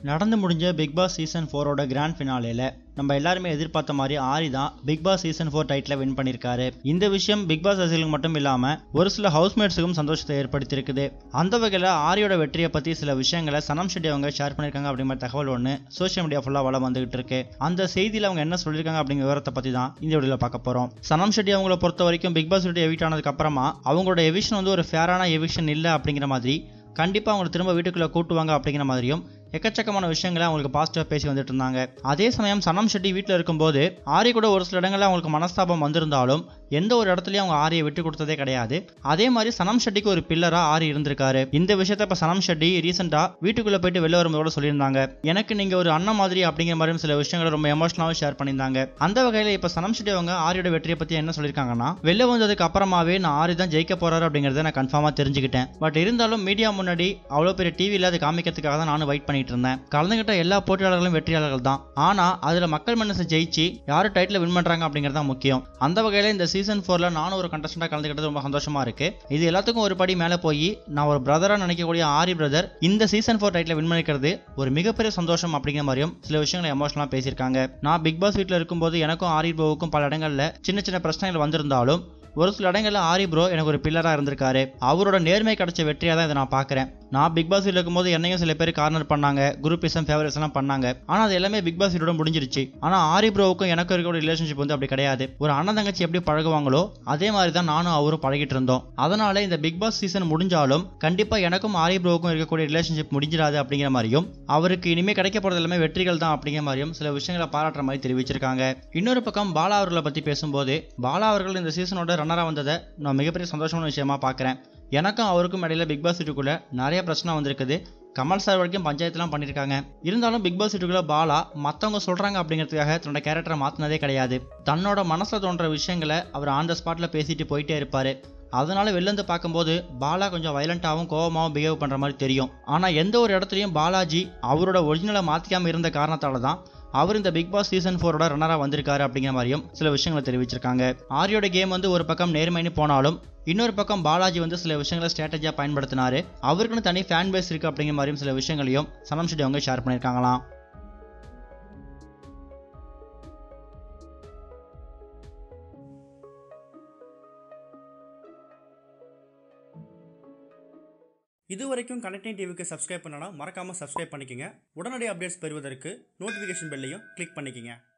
நடந்து முடிஞ்ச Bigg Boss season ஃபோரோட கிராண்ட் ஃபினாலேல நம்ம எல்லாருமே எதிர்பார்த்த மாதிரி ஆரி தான் Bigg Boss season four title win பண்ணியிருக்காரு இந்த விஷயம் பிக் பாஸ் ரசிகர்களுக்கு மட்டும் இல்லாமல் ஒரு சில ஹவுஸ்மேட்ஸுக்கும் சந்தோஷத்தை ஏற்படுத்தியிருக்குது அந்த வகையில் ஆரியோட வெற்றியை பற்றி சில விஷயங்களை சனம் ஷெட்டி அவங்க ஷேர் பண்ணியிருக்காங்க அப்படிங்கிற தகவல் ஒன்று சோஷியல் மீடியா ஃபுல்லாக வளம் வந்துகிட்டு இருக்கு அந்த செய்தியில் அவங்க என்ன சொல்லியிருக்காங்க அப்படிங்கிற விவரத்தை பற்றி தான் இந்த வீடியோவில் பார்க்க போகிறோம் சனம் ஷெட்டி அவங்கள பொறுத்த வரைக்கும் பிக் பாஸ் விட்டு எவிட் ஆனதுக்கு அப்புறமா அவங்களோட எவிஷன் வந்து ஒரு ஃபேரான எவிஷன் இல்லை அப்படிங்கிற மாதிரி கண்டிப்பாக அவங்களை திரும்ப வீட்டுக்குள்ளே கூட்டுவாங்க அப்படிங்கிற மாதிரியும் எக்கச்சக்கமான விஷயங்களை அவங்களுக்கு பாசிட்டிவாக பேசி வந்துட்டு இருந்தாங்க அதே சமயம் சனம் ஷெட்டி வீட்டில் இருக்கும்போது ஆரி கூட ஒரு சில இடங்களில் அவங்களுக்கு மனஸ்தாபம் வந்திருந்தாலும் எந்த ஒரு இடத்துலையும் அவங்க ஆரியை விட்டு கொடுத்ததே கிடையாது அதே மாதிரி சனம் ஷெட்டிக்கு ஒரு பில்லராக ஆரி இருந்திருக்காரு இந்த விஷயத்த இப்போ சனம் ஷெட்டி ரீசெண்டாக வீட்டுக்குள்ளே போயிட்டு வெளில வரும்போது சொல்லியிருந்தாங்க எனக்கு நீங்கள் ஒரு அண்ணன் மாதிரி அப்படிங்கிற மாதிரி சில விஷயங்களை ரொம்ப எமோஷனலாகவும் ஷேர் பண்ணியிருந்தாங்க அந்த வகையில் இப்போ சனம் ஷெட்டி அவங்க ஆரியோட வெற்றியை பற்றி என்ன சொல்லியிருக்காங்கன்னா வெளில வந்ததுக்கு அப்புறமாவே நான் ஆரி தான் ஜெயிக்க போறாரு அப்படிங்கிறத நான் கன்ஃபார்மாக தெரிஞ்சுக்கிட்டேன் பட் இருந்தாலும் மீடியா முன்னாடி அவ்வளோ பெரிய டிவியில் அது காமிக்கிறதுக்காக தான் நானும் வெயிட் பண்ணிட்டு இருந்தேன் கலந்துகிட்ட எல்லா போட்டியாளர்களும் வெற்றியாளர்கள் தான் ஆனால் அதில் மக்கள் மனசை ஜெயிச்சு யார் டைட்டில் வின் பண்ணுறாங்க அப்படிங்கிறது தான் முக்கியம் அந்த வகையில் இந்த சீசன் ஃபோரில் நானும் ஒரு கண்டஸ்டண்டாக கலந்துக்கிட்டது ரொம்ப சந்தோஷமா இருக்கு இது எல்லாத்துக்கும் ஒரு படி மேலே போய் நான் ஒரு பிரதராக நினைக்கக்கூடிய ஆரி பிரதர் இந்த சீசன் ஃபோர் டைட்டில் வின் பண்ணிக்கிறது ஒரு மிகப்பெரிய சந்தோஷம் அப்படிங்கிற மாதிரியும் சில விஷயங்களை எமோஷனலாக பேசியிருக்காங்க நான் பிக் பாஸ் வீட்டில் இருக்கும்போது எனக்கும் ஆரி ப்ரோவுக்கும் பல இடங்களில் சின்ன சின்ன பிரச்சனைகள் வந்திருந்தாலும் ஒரு சில இடங்களில் ஆரி ப்ரோ எனக்கு ஒரு பில்லராக இருந்திருக்காரு அவரோட நேர்மை கிடைச்ச வெற்றியாக தான் இதை நான் பார்க்குறேன் நான் பிக் பாஸ் இருக்கும்போது என்னையும் சில பேர் கார்னர் பண்ணாங்க குரூப்பிசம் ஃபேவரட்ஸ் எல்லாம் பண்ணாங்க ஆனால் அது எல்லாமே பிக் பாஸ் வீட்டோட முடிஞ்சிருச்சு ஆனால் ஆரி ப்ரோவுக்கும் எனக்கு இருக்க ரிலேஷன்ஷிப் வந்து அப்படி கிடையாது ஒரு அண்ணன் தங்கச்சி எப்படி பழகுவாங்களோ அதே மாதிரி தான் நானும் அவரும் பழகிட்டு இருந்தோம் அதனால இந்த பிக் பாஸ் சீசன் முடிஞ்சாலும் கண்டிப்பாக எனக்கும் ஆரி ப்ரோவுக்கும் இருக்கக்கூடிய ரிலேஷன்ஷிப் முடிஞ்சிடாது அப்படிங்கிற மாதிரியும் அவருக்கு இனிமேல் கிடைக்க போகிறது எல்லாமே வெற்றிகள் தான் அப்படிங்கிற மாதிரியும் சில விஷயங்களை பாராட்டுற மாதிரி தெரிவிச்சிருக்காங்க இன்னொரு பக்கம் பாலா அவர்களை பற்றி பேசும்போது பாலா அவர்கள் இந்த சீசனோட ரன்னராக வந்ததை நான் மிகப்பெரிய சந்தோஷமான விஷயமா பார்க்குறேன் எனக்கும் அவருக்கும் இடையில பிக் பாஸ் வீட்டுக்குள்ள நிறைய பிரச்சனை வந்திருக்குது கமல் சார் வரைக்கும் பஞ்சாயத்துலாம் பண்ணியிருக்காங்க இருந்தாலும் பிக் பாஸ் வீட்டுக்குள்ள பாலா மற்றவங்க சொல்கிறாங்க அப்படிங்கிறதுக்காக தன்னோட கேரக்டரை மாற்றினதே கிடையாது தன்னோட மனசில் தோன்ற விஷயங்களை அவர் ஆன் த ஸ்பாட்டில் பேசிட்டு போயிட்டே இருப்பார் அதனால வெளிலேருந்து பார்க்கும்போது பாலா கொஞ்சம் வயலண்ட்டாகவும் கோவமாகவும் பிஹேவ் பண்ணுற மாதிரி தெரியும் ஆனால் எந்த ஒரு இடத்துலையும் பாலாஜி அவரோட ஒரிஜினலை மாற்றிக்காமல் இருந்த காரணத்தால தான் அவர் இந்த பிக் பாஸ் சீசன் ஃபோரோட ரன்னராக வந்திருக்காரு அப்படிங்கிற மாதிரியும் சில விஷயங்களை தெரிவிச்சிருக்காங்க ஆரியோட கேம் வந்து ஒரு பக்கம் நேர்மைன்னு போனாலும் இன்னொரு பக்கம் பாலாஜி வந்து சில விஷயங்களை ஸ்ட்ராட்டஜியாக பயன்படுத்தினாரு அவருக்குன்னு தனி ஃபேன் பேஸ் இருக்குது அப்படிங்கிற மாதிரியும் சில விஷயங்களையும் சனம் ஷெட்டி அவங்க ஷேர் பண்ணியிருக்காங்களாம் இது வரைக்கும் கனெக்டிங் டிவிக்கு சப்ஸ்கிரைப் பண்ணனா மறக்காமல் சப்ஸ்கிரைப் பண்ணிக்கங்க உடனடி அப்டேட்ஸ் பெறுவதற்கு நோட்டிஃபிகேஷன் பெல்லையும் கிளிக் பண்ணிக்கங்க